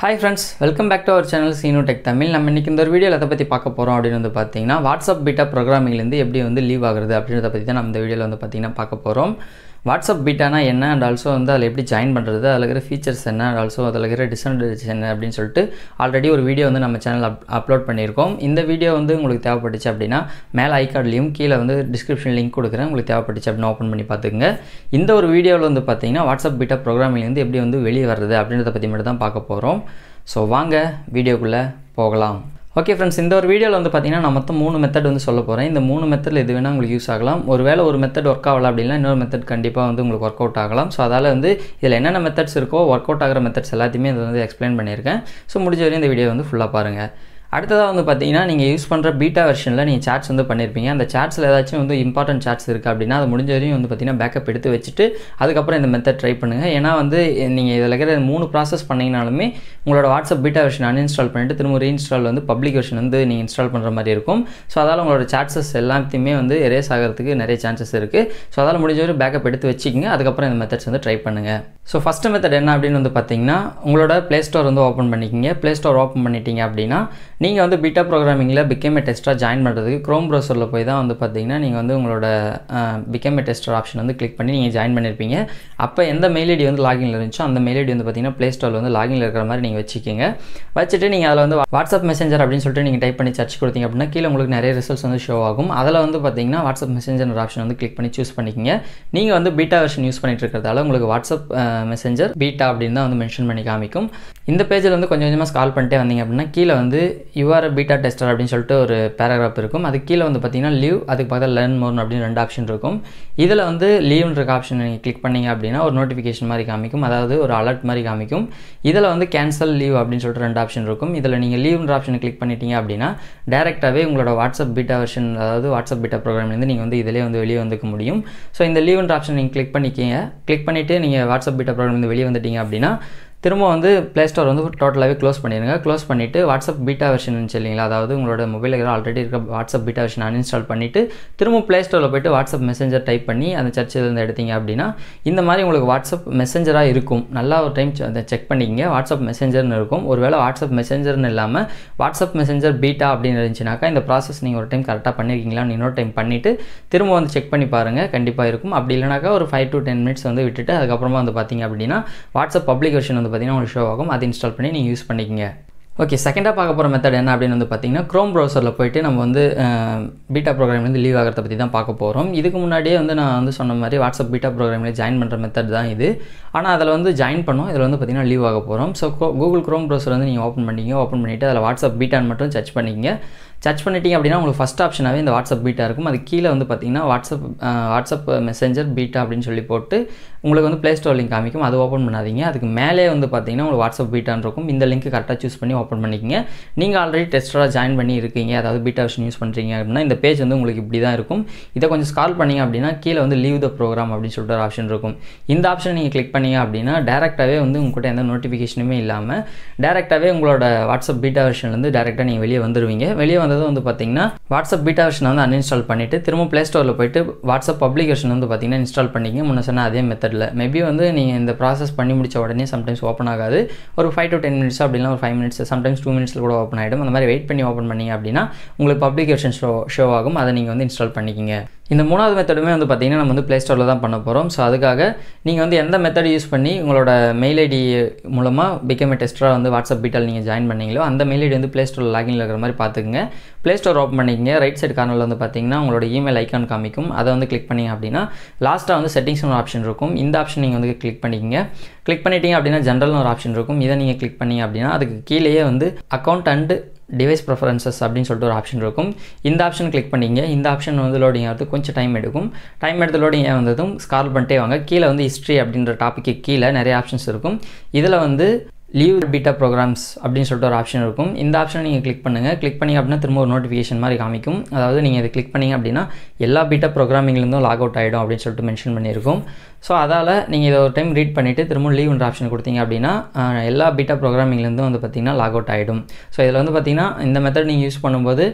hi friends welcome back to our channel சீனோ tech Tamil நம்ம இன்றைக்கி இந்த ஒரு வீடியோவில் எதை பற்றி பார்க்க போகிறோம் அப்படின்னு வந்து பார்த்தீங்கன்னா வாட்ஸ்அப் பீட்டா ப்ரோக்ராமிங்லேருந்து எப்படி வந்து லீவ் ஆகுறது அப்படின்றத பற்றி தான் நம்ம இந்த வீடியோவில் வந்து பார்த்தீங்கன்னா பார்க்க போகிறோம் வாட்ஸ்அப் பீட்டானா என்ன அண்ட் ஆல்சோ வந்து அதில் எப்படி ஜாயின் பண்ணுறது அதில் இருக்கிற ஃபீச்சர்ஸ் என்ன அண்ட் ஆல்சோ அதில் இருக்கிற டிஸ்அட்வான்டேஜ் என்ன அப்படின்னு சொல்லிட்டு ஆல்ரெடி ஒரு வீடியோ வந்து நம்ம சேனல் அப் அப்லோட் பண்ணியிருக்கோம் இந்த வீடியோ வந்து உங்களுக்கு தேவைப்பட்டுச்சு அப்படின்னா மேலே ஐகார்ட்லேயும் கீழே வந்து டிஸ்கிரிப்ஷன் லிங்க் கொடுக்குறேன் உங்களுக்கு தேவைப்பட்டுச்சு அப்படின்னு ஓப்பன் பண்ணி பார்த்துக்குங்க இந்த ஒரு வீடியோவில் வந்து பார்த்தீங்கன்னா வாட்ஸ்அப் பீட்டா ப்ரோக்ராமிங்லேருந்து எப்படி வந்து வெளியே வர்றது அப்படின்றத பற்றி மட்டும் தான் பார்க்க போகிறோம் ஸோ வாங்க வீடியோக்குள்ளே போகலாம் ஓகே ஃப்ரெண்ட்ஸ் இந்த ஒரு வீடியோவில் வந்து பார்த்தீங்கன்னா நான் மொத்தம் மூணு மெத்தட் வந்து சொல்ல போகிறேன் இந்த மூணு மெத்தடில் எது வேணால் உங்களுக்கு யூஸ் ஆகலாம் ஒருவேளை ஒரு மெத்தட் ஒர்க் ஆகல அப்படின்னா இன்னொரு மெத்தட் கண்டிப்பாக வந்து உங்களுக்கு ஒர்க் அவுட் ஆகலாம் ஸோ அதால் வந்து இதில் என்னென்ன மெத்தட்ஸ் இருக்கோ ஒர்க் அவுட் ஆகிற மெத்தட்ஸ் எல்லாத்தையுமே இதை வந்து எக்ஸ்பிளைன் பண்ணியிருக்கேன் ஸோ முடிஞ்ச வரையும் இந்த வீடியோ வந்து ஃபுல்லாக பாருங்கள் அடுத்ததாக வந்து பார்த்தீங்கன்னா நீங்கள் யூஸ் பண்ணுற பீட்டா வெர்ஷனில் நீங்கள் சாட்ஸ் வந்து பண்ணியிருப்பீங்க அந்த சாட்ஸில் ஏதாச்சும் வந்து இம்பார்ட்டன்ட் சாட்ஸ் இருக்குது அப்படின்னா அது முடிஞ்ச வரையும் வந்து பார்த்தீங்கன்னா பேக்கப் எடுத்து வச்சுட்டு அதுக்கப்புறம் இந்த மெத்தட் ட்ரை பண்ணுங்கள் ஏன்னா வந்து நீங்கள் இதில் இருக்கிற மூணு ப்ராசஸ் பண்ணிங்கனாலுமே உங்களோட வாட்ஸ்அப் பீட்டா வெர்ஷன் அன்இன்ஸ்டால் பண்ணிட்டு திரும்ப ரீஇன்ஸ்டால் வந்து பப்ளிக் வெர்ஷன் வந்து நீங்கள் இன்ஸ்டால் பண்ணுற மாதிரி இருக்கும் ஸோ அதால் உங்களோட சாட்ஸஸ் எல்லாத்தையுமே வந்து எரேஸ் ஆகிறதுக்கு நிறைய சான்சஸ் இருக்குது ஸோ அதால் முடிஞ்ச வரையும் பேக்கப் எடுத்து வச்சுக்கிங்க அதுக்கப்புறம் இந்த மெத்தட்ஸ் வந்து ட்ரை பண்ணுங்கள் ஸோ ஃபஸ்ட்டு மெத்தட் என்ன அப்படின்னு வந்து பார்த்தீங்கன்னா உங்களோட ப்ளே ஸ்டோர் வந்து ஓப்பன் பண்ணிக்கிங்க ப்ளே ஸ்டோர் ஓப்பன் பண்ணிட்டீங்க அப்படின்னா நீங்கள் வந்து பீட்டா ப்ரோக்ராமிங்கில் பிகேமே டெஸ்ட்டாக ஜாயின் பண்ணுறதுக்கு க்ரோம் ப்ரௌசரில் போய் தான் வந்து பார்த்தீங்கன்னா நீங்கள் வந்து உங்களோட பிகேமே டெஸ்டர் ஆப்ஷன் வந்து கிளிக் பண்ணி நீங்கள் ஜாயின் பண்ணியிருப்பீங்க அப்போ எந்த மெயில் ஐடி வந்து லாகின்ல இருந்துச்சோ அந்த மெயில் ஐடி வந்து பார்த்தீங்கன்னா ப்ளே ஸ்டோரில் வந்து லாகின்ல இருக்கிற மாதிரி நீங்கள் வச்சுக்கிங்க வச்சுட்டு நீங்கள் அதில் வந்து வாட்ஸ்அப் மெசேஞ்சர் அப்படின்னு சொல்லிட்டு நீங்கள் டைப் பண்ணி சர்ச் கொடுத்தீங்க அப்படின்னா கீழே உங்களுக்கு நிறைய ரிசல்ட்ஸ் வந்து ஷோ ஆகும் அதில் வந்து பார்த்தீங்கன்னா வாட்ஸ்அப் மெசேஞ்சர் ஆப்ஷன் வந்து கிளிக் பண்ணி சூஸ் பண்ணிக்கிங்க நீங்கள் வந்து பீட்டா வெர்ஷன் யூஸ் பண்ணிட்டு இருக்கிறதால உங்களுக்கு வாட்ஸ்அப் மெசேஞ்சர் பீட்டா அப்படின்னு தான் வந்து மென்ஷன் பண்ணி காமிக்கும் இந்த பேஜில் வந்து கொஞ்சம் கொஞ்சமாக ஸ்கால் பண்ணிட்டே வந்தீங்க அப்படின்னா கீழே வந்து யூஆர் பீட்டா டெஸ்டர் அப்படின்னு சொல்லிட்டு ஒரு பேராகிராஃப் இருக்கும் அது கீழே வந்து பார்த்தீங்கன்னா லீவ் அதுக்கு பக்கத்தில் லேர்ன் மோர் அப்படின்னு ரெண்டு ஆப்ஷன் இருக்கும் இதில் வந்து லீவ்ன்ற ஆப்ஷன் நீங்கள் கிளிக் பண்ணீங்க அப்படின்னா ஒரு நோட்டிஃபிகேஷன் மாதிரி காமிக்கும் அதாவது ஒரு அலர்ட் மாதிரி காமிக்கும் இதில் வந்து கேன்சல் லீவ் அப்படின்னு சொல்லிட்டு ரெண்டு ஆப்ஷன் இருக்கும் இதில் நீங்கள் லீவ்ன்ற ஆப்ஷனை கிளிக் பண்ணிட்டீங்க அப்படின்னா டேரெக்டாகவே உங்களோட வாட்ஸ்அப் பீட்டா வெர்ஷன் அதாவது வாட்ஸ்அப் பீட்டா ப்ரோக்ராம்லேருந்து நீங்கள் வந்து இதிலே வந்து வெளியே வந்துக்க முடியும் ஸோ இந்த லீவ்ன்ற ஆப்ஷன் நீங்கள் கிளிக் பண்ணிக்கிங்க கிளிக் பண்ணிவிட்டு நீங்கள் வாட்ஸ்அப் பீட்டா ப்ரோக்ராம்லேருந்து வெளியே வந்துட்டீங்க அப்படின்னா திரும்ப வந்து ப்ளே ஸ்டோர் வந்து டோட்டலாகவே க்ளோஸ் பண்ணிடுங்க க்ளோஸ் பண்ணிவிட்டு வாட்ஸ்அப் பீட்டா வெர்ஷன் இருந்துச்சு இல்லைங்களா அதாவது உங்களோட மொபைலில் ஆல்ரெடி இருக்க வாட்ஸ்அப் பீட்டா வெர்ஷன் அன்இன்ஸ்டால் பண்ணிவிட்டு திரும்ப ப்ளே ஸ்டோரில் போய்ட்டு வாட்ஸ்அப் மெசேஞ்சர் டைப் பண்ணி அந்த சர்ச்சில் இருந்து எடுத்தீங்க அப்படின்னா இந்த மாதிரி உங்களுக்கு வாட்ஸ்அப் மெசேஞ்சராக இருக்கும் நல்லா ஒரு டைம் அதை செக் பண்ணிக்கிங்க வாட்ஸ்அப் மெசேஞ்சர்னு இருக்கும் ஒருவேளை வாட்ஸ்அப் மெசேஞ்சர்னு இல்லாமல் வாட்ஸ்அப் மெசேஞ்சர் பீட்டா அப்படின்னு இருந்துச்சுனாக்கா இந்த ப்ராசஸ் நீங்கள் ஒரு டைம் கரெக்டாக பண்ணியிருக்கீங்களான்னு இன்னொரு டைம் பண்ணிவிட்டு திரும்ப வந்து செக் பண்ணி பாருங்கள் கண்டிப்பாக இருக்கும் அப்படி இல்லைனாக்கா ஒரு ஃபைவ் டு டென் மினிட்ஸ் வந்து விட்டுட்டு அதுக்கப்புறமா வந்து பார்த்தீங்க அப்படின்னா வாட்ஸ்அப் பப்ளிக் வெர்ஷன் வந்து பார்த்தீங்கன்னா உங்களுக்கு ஷோ ஆகும் அதை இன்ஸ்டால் பண்ணி நீங்கள் யூஸ் பண்ணிக்கங்க ஓகே செகண்டாக பார்க்க போகிற மெத்தட் என்ன அப்படின்னு வந்து பார்த்தீங்கன்னா க்ரோம் ப்ரௌசரில் போயிட்டு நம்ம வந்து பீட்டா ப்ரோக்ராம்லேருந்து லீவ் ஆகிறத பற்றி தான் பார்க்க போகிறோம் இதுக்கு முன்னாடியே வந்து நான் வந்து சொன்ன மாதிரி வாட்ஸ்அப் பீட்டா ப்ரோக்ராமில் ஜாயின் பண்ணுற மெத்தட் தான் இது ஆனால் அதில் வந்து ஜாயின் பண்ணோம் இதில் வந்து பார்த்திங்கன்னா லீவ் ஆக போகிறோம் ஸோ கூகுள் க்ரோம் ப்ரௌசர் வந்து நீங்கள் ஓப்பன் பண்ணிங்க ஓப்பன் பண்ணிவிட்டு அதில் வாட்ஸ்அப் பீட்டான்னு மட்டும் சர்ச் பண்ணிக்கிங்க சர்ச் பண்ணிட்டீங்க அப்படின்னா உங்களுக்கு ஃபஸ்ட் ஆப்ஷனாகவே இந்த வாட்ஸ்அப் பீட்டா இருக்கும் அது கீழே வந்து பார்த்தீங்கன்னா வாட்ஸ்அப் வாட்ஸ்அப் மெசேஞ்சர் பீட்டா அப்படின்னு சொல்லி போட்டு உங்களுக்கு வந்து ப்ளே ஸ்டோர் லிங்க் காமிக்கும் அது ஓப்பன் பண்ணாதீங்க அதுக்கு மேலே வந்து பார்த்தீங்கன்னா உங்களுக்கு வாட்ஸ்அப் பீட்டான் இருக்கும் இந்த லிங்க் கரெக்டாக சூஸ் பண்ணி ஓப்பன் பண்ணிக்கிங்க நீங்கள் ஆல்ரெடி டெஸ்டராக ஜாயின் பண்ணி இருக்கீங்க அதாவது பீட்டா வெர்ஷன் யூஸ் பண்ணுறீங்க அப்படின்னா இந்த பேஜ் வந்து உங்களுக்கு இப்படி தான் இருக்கும் இதை கொஞ்சம் ஸ்கால் பண்ணிங்க அப்படின்னா கீழே வந்து லீவ் த ப்ரோக்ராம் அப்படின்னு சொல்லிட்டு ஒரு ஆப்ஷன் இருக்கும் இந்த ஆப்ஷன் நீங்கள் கிளிக் பண்ணீங்க அப்படின்னா டேரெக்டாகவே வந்து உங்கள்கிட்ட எந்த நோட்டிஃபிகேஷனுமே இல்லாமல் டேரெக்டாகவே உங்களோட வாட்ஸ்அப் பீட்டா வெர்ஷன்லேருந்து டேரெக்டாக நீங்கள் வெளியே வந்துடுவீங்க வெளியே வந்தது வந்து பார்த்தீங்கன்னா வாட்ஸ்அப் பீட்டா வெர்ஷன் வந்து அன்இன்ஸ்டால் பண்ணிவிட்டு திரும்ப ப்ளே ஸ்டோரில் போயிட்டு வாட்ஸ்அப் பப்ளிக் வெர்ஷன் வந்து பார்த்தீங்கன்னா இன்ஸ்டால் பண்ணிங்க முன்ன சொன்ன அதே மெத்தடில் மேபி வந்து நீங்கள் இந்த ப்ராசஸ் பண்ணி முடிச்ச உடனே சம்டைம்ஸ் ஓப்பன் ஆகாது ஒரு ஃபைவ் டு டென் மினிட்ஸ் அப்படின்னா ஒரு ஃபைவ் மினிட்ஸ் சம்டைம்ஸ் டூ மினிட்ஸில் கூட ஓப்பன் ஆகிடும் அந்த மாதிரி வெயிட் பண்ணி ஓப்பன் பண்ணிங்க அப்படின்னா உங்களுக்கு பப்ளிக் வெர்ஷன் ஷோ ஷோ ஆகும் அதை நீங்கள் வந்து இன்ஸ்டால் பண்ணிக்கிங்க இந்த மூணாவது மெத்தடுமே வந்து பார்த்திங்கன்னா நம்ம வந்து ப்ளே ஸ்டோரில் தான் பண்ண போகிறோம் ஸோ அதுக்காக நீங்கள் வந்து எந்த மெத்தட் யூஸ் பண்ணி உங்களோட மெயில் ஐடி மூலமாக பிகேமே டெஸ்டராக வந்து வாட்ஸ்அப் பீட்டால் நீங்கள் ஜாயின் பண்ணீங்களோ அந்த மெயில் ஐடி வந்து ப்ளே ஸ்டோரில் லாகின் இருக்கிற மாதிரி பார்த்துக்குங்க ப்ளே ஸ்டோர் ஓப்பன் பண்ணிக்கங்க ரைட் சைடு கார்னரில் வந்து பார்த்தீங்கன்னா உங்களோட இமெயில் ஐக்கான் காமிக்கும் அதை வந்து கிளிக் பண்ணிங்க அப்படின்னா லாஸ்ட்டாக வந்து செட்டிங்ஸ்னு ஒரு ஆப்ஷன் இருக்கும் இந்த ஆப்ஷன் நீங்கள் வந்து கிளிக் பண்ணிக்கங்க கிளிக் பண்ணிட்டீங்க அப்படின்னா ஜென்ரல்னு ஒரு ஆப்ஷன் இருக்கும் இதை நீங்கள் கிளிக் பண்ணிங்க அப்படின்னா அதுக்கு கீழேயே வந்து அக்கௌண்ட் அண்டு டிவைஸ் ப்ரிஃபரன்சஸ் அப்படின்னு சொல்லிட்டு ஒரு ஆப்ஷன் இருக்கும் இந்த ஆப்ஷன் கிளிக் பண்ணிங்க இந்த ஆப்ஷன் வந்து லோடிங் ஆகிறது கொஞ்சம் டைம் எடுக்கும் டைம் எடுத்து லோடிங் வந்ததும் ஸ்கால் பண்ணிட்டே வாங்க கீழே வந்து ஹிஸ்ட்ரி அப்படின்ற டாப்பிக்கு கீழே நிறைய ஆப்ஷன்ஸ் இருக்கும் இதில் வந்து லீவ் பீட்டா ப்ரோக்ராம்ஸ் அப்படின்னு சொல்லிட்டு ஒரு ஆப்ஷன் இருக்கும் இந்த ஆப்ஷனை நீங்கள் கிளிக் பண்ணுங்கள் கிளிக் பண்ணிங்க அப்படின்னா திரும்ப ஒரு நோட்டிஃபிகேஷன் மாதிரி காமிக்கும் அதாவது நீங்கள் இதை கிளிக் பண்ணிங்க அப்படின்னா எல்லா பீட்டா ப்ரோக்ராமிங்லேருந்தும் லாக் அவுட் ஆகிடும் அப்படின்னு சொல்லிட்டு மென்ஷன் பண்ணியிருக்கும் ஸோ அதால் நீங்கள் இதை ஒரு டைம் ரீட் பண்ணிவிட்டு திரும்ப லீவ்ன்ற ஆப்ஷன் கொடுத்தீங்க அப்படின்னா எல்லா பீட்டா ப்ரோக்ராமிங்லேருந்தும் வந்து பார்த்திங்கன்னா லாக் அவுட் ஆகிடும் ஸோ இதில் வந்து பார்த்திங்கன்னா இந்த மெத்தட் நீங்கள் யூஸ் பண்ணும்போது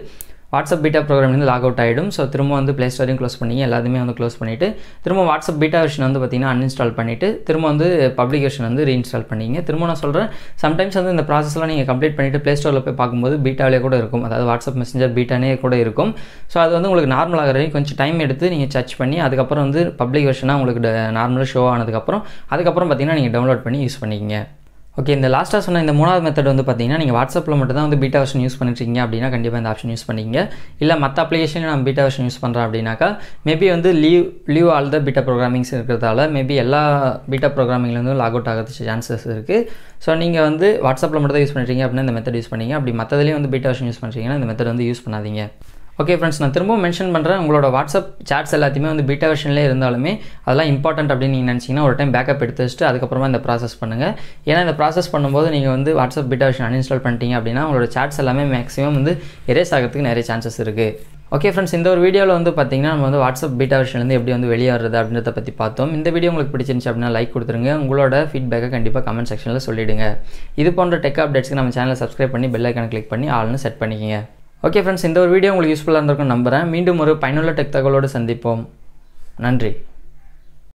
வாட்ஸ்அப் பீட்டா ப்ரோக்ராம்லேருந்து லாக் அவுட் ஆகிடும் ஸோ திரும்ப வந்து ப்ளே ஸ்டோரையும் க்ளோஸ் பண்ணிங்க எல்லாத்தையுமே வந்து க்ளோஸ் பண்ணிவிட்டு திரும்ப வாட்ஸ்அப் பீட்டா வெர்ஷன் வந்து பார்த்திங்கன்னா அன்இன்ஸ்டால் பண்ணிவிட்டு திரும்ப வந்து பப்ளிக் வெர்ஷன் வந்து ரீஇன்ஸ்டால் பண்ணிங்க திரும்ப நான் சொல்கிறேன் சம்டைம்ஸ் வந்து இந்த ப்ராசஸ்லாம் நீங்கள் கம்ப்ளீட் பண்ணிவிட்டு ப்ளே ஸ்டோரில் போய் பார்க்கும்போது பீட்டாவிலே கூட இருக்கும் அதாவது வாட்ஸ்அப் மெசஞ்சர் பீட்டானே கூட இருக்கும் ஸோ அது வந்து உங்களுக்கு நார்மல் ஆகிற வரைக்கும் கொஞ்சம் டைம் எடுத்து நீங்கள் சர்ச் பண்ணி அதுக்கப்புறம் வந்து பப்ளிக் வெர்ஷனாக உங்களுக்கு நார்மலாக ஷோ ஆனதுக்கப்புறம் அதுக்கப்புறம் பார்த்தீங்கன்னா நீங்கள் டவுன்லோட் பண்ணி யூஸ் பண்ணிக்கிங்க ஓகே இந்த லாஸ்ட்டாக சொன்ன இந்த மூணாவது மெத்தட் வந்து பார்த்தீங்கன்னா நீங்கள் வாட்ஸ்அப்பில் மட்டும் தான் வந்து பீட்டா வெர்ஷன் யூஸ் பண்ணிருக்கீங்க அப்படின்னா கண்டிப்பாக இந்த ஆப்ஷன் யூஸ் பண்ணிங்க இல்லை மற்ற அப்ளிகேஷனில் நான் பீட்டா வெர்ஷன் யூஸ் பண்ணுறேன் அப்படின்னாக்கா மேபி வந்து leave leave all the beta programmings இருக்கிறதால மேபி எல்லா பீட்டா ப்ரோக்ராமிங்லேருந்து லாக் அவுட் ஆகிறதுக்கு சான்சஸ் இருக்குது ஸோ நீங்கள் வந்து வாட்ஸ்அப்பில் மட்டும் தான் யூஸ் பண்ணுறீங்க அப்படின்னா இந்த மெத்தட் யூஸ் பண்ணீங்க அப்படி மற்றதுலேயும் வந்து பீட்டா வெர்ஷன் யூஸ் பண்ணுறீங்கன்னா இந்த மெத்தட் வந்து யூஸ் பண்ணாதீங்க ஓகே ஃப்ரெண்ட்ஸ் நான் திரும்பவும் மென்ஷன் பண்ணுறேன் உங்களோட வாட்ஸ்அப் சாட்ஸ் எல்லாத்தையுமே வந்து பீட்டா வெர்ஷன்லேயே இருந்தாலுமே அதெல்லாம் இம்பார்ட்டன்ட் அப்படின்னு நீங்கள் நினச்சிங்கன்னா ஒரு டைம் பேக்கப் எடுத்து வச்சுட்டு அதுக்கப்புறமா இந்த ப்ராசஸ் பண்ணுங்கள் ஏன்னா இந்த ப்ராசஸ் பண்ணும்போது நீங்கள் வந்து வாட்ஸ்அப் பீட்டா வெர்ஷன் அன்இன்ஸ்டால் பண்ணிட்டீங்க அப்படின்னா உங்களோட சாட்ஸ் எல்லாமே மேக்ஸிமம் வந்து எரேஸ் ஆகிறதுக்கு நிறைய சான்சஸ் இருக்குது ஓகே ஃப்ரெண்ட்ஸ் இந்த ஒரு வீடியோவில் வந்து பார்த்தீங்கன்னா நம்ம வந்து வாட்ஸ்அப் பீட்டா வெர்ஷன்லேருந்து எப்படி வந்து வெளியாகிறது அப்படின்றத பற்றி பார்த்தோம் இந்த வீடியோ உங்களுக்கு பிடிச்சிருந்துச்சு அப்படின்னா லைக் கொடுத்துருங்க உங்களோட ஃபீட்பேக்கை கண்டிப்பாக கமெண்ட் செக்ஷனில் சொல்லிவிடுங்க இது போன்ற டெக் அப்டேட்ஸ்க்கு நம்ம சேனலை சப்ஸ்கிரைப் பண்ணி பெல் ஐக்கான கிளிக் பண்ணி ஆள்னு செட் பண்ணிக்கங்க ஓகே ஃப்ரெண்ட்ஸ் இந்த ஒரு வீடியோ உங்களுக்கு யூஸ்ஃபுல்லாக இருந்திருக்கும் நம்புகிறேன் மீண்டும் ஒரு பயனுள்ள டெக் தகவலோடு சந்திப்போம் நன்றி